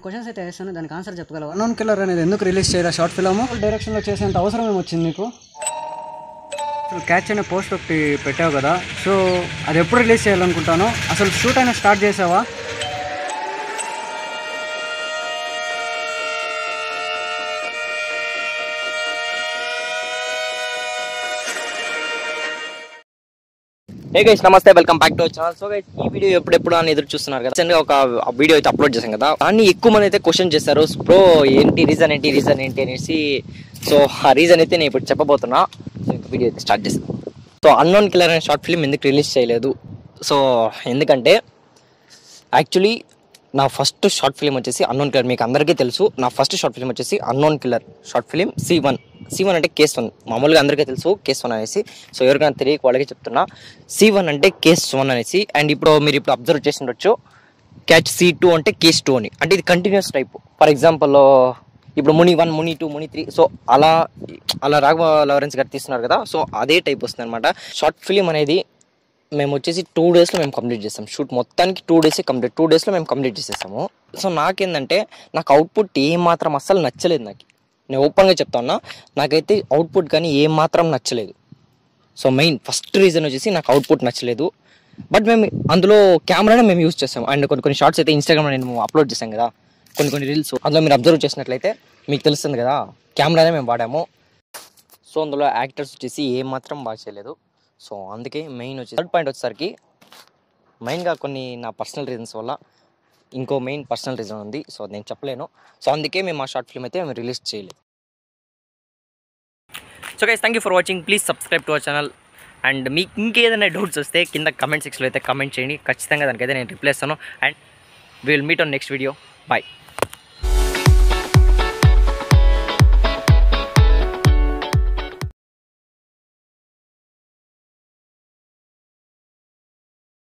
questions అయితే వేస్తాను దానికి ఆన్సర్ చెప్పగలవా అన్నోన్ కిల్లర్ అనేది ఎందుకు రిలీజ్ చేయాలి షార్ట్ ఫిల్మ్ డైరెక్షన్లో చేసేంత అవసరం ఏమొచ్చింది నీకు అసలు క్యాచ్ అనే పోస్ట్ ఒకటి పెట్టావు కదా సో అది ఎప్పుడు రిలీజ్ చేయాలనుకుంటాను అసలు షూట్ అయినా స్టార్ట్ చేసావా hey guys namaste welcome back to channel so guys ఈ వీడియో ఎప్పుడెప్పుడు అని ఎదురు చూస్తున్నారు కదా Recent గా ఒక వీడియో అయితే అప్లోడ్ చేశాం కదా దాన్ని ఎక్కువ మంది అయితే క్వశ్చన్ చేస్తారు బ్రో ఏంటి రీజన్ ఏంటి రీజన్ ఏంటి అనేసి సో ఆ రీజన్ అయితే నేను ఇప్పుడు చెప్పబోతున్నా సో ఇంకా వీడియో అయితే స్టార్ట్ చేస్తాను సో అన్నోన్ కిల్లర్ అనే షార్ట్ ఫిల్మ్ ఎందుకు రిలీజ్ చేయలేదు సో ఎందుకంటే యాక్చువల్లీ నా ఫస్ట్ షార్ట్ ఫిలిం వచ్చేసి అన్నోన్ కిల్లర్ మీకు అందరికీ తెలుసు నా ఫస్ట్ షార్ట్ ఫిలిం వచ్చేసి unknown killer short film C one C one అంటే కేస్ వన్ మామూలుగా అందరికీ తెలుసు కేస్ వన్ అనేసి సో ఎవరికైనా తెలియక వాళ్ళకి చెప్తున్నా సి వన్ అంటే కేస్ వన్ అనేసి అండ్ ఇప్పుడు మీరు ఇప్పుడు అబ్జర్వ్ చేసి ఉండొచ్చు క్యాచ్ సి టూ అంటే కేస్ టూ అని అంటే ఇది కంటిన్యూస్ టైప్ ఫర్ ఎగ్జాంపుల్ ఇప్పుడు ముని వన్ ముని టూ ముని త్రీ సో అలా అలా రాఘవ లారెన్స్ గారు తీస్తున్నారు కదా సో అదే టైప్ వస్తుంది అనమాట షార్ట్ ఫిలిం అనేది మేము వచ్చేసి టూ డేస్లో మేము కంప్లీట్ చేస్తాం షూట్ మొత్తానికి టూ డేసే కంప్లీట్ టూ డేస్లో మేము కంప్లీట్ చేసేసాము సో నాకేందంటే నాకు అవుట్పుట్ ఏ మాత్రం అస్సలు నచ్చలేదు నాకు నేను ఓపెన్గా చెప్తా ఉన్నా నాకైతే అవుట్పుట్ కానీ ఏ మాత్రం నచ్చలేదు సో మెయిన్ ఫస్ట్ రీజన్ వచ్చేసి నాకు అవుట్పుట్ నచ్చలేదు బట్ మేము అందులో కెమెరానే మేము యూస్ చేస్తాం అండ్ కొన్ని కొన్ని షార్ట్స్ అయితే ఇన్స్టాగ్రామ్లో నేను అప్లోడ్ చేశాం కదా కొన్ని కొన్ని రీల్స్ అందులో మీరు అబ్జర్వ్ చేసినట్లయితే మీకు తెలుస్తుంది కదా కెమెరానే మేము వాడాము సో అందులో యాక్టర్స్ వచ్చేసి ఏ మాత్రం బాగా చేయలేదు సో అందుకే మెయిన్ వచ్చి థర్డ్ పాయింట్ వచ్చేసరికి మెయిన్గా కొన్ని నా పర్సనల్ రీజన్స్ వల్ల ఇంకో మెయిన్ పర్సనల్ రీజన్ ఉంది సో అది నేను చెప్పలేను సో అందుకే మేము ఆ షార్ట్ ఫిల్మ్ అయితే మేము రిలీజ్ చేయలేదు so guys thank you for watching please subscribe to our channel and మీకు ఇంకేదైనా డౌట్స్ వస్తే కింద కమెంట్ సెక్షన్లో అయితే కమెంట్ చేయండి ఖచ్చితంగా దానికైతే నేను రిప్లై ఇస్తాను and will meet on next video bye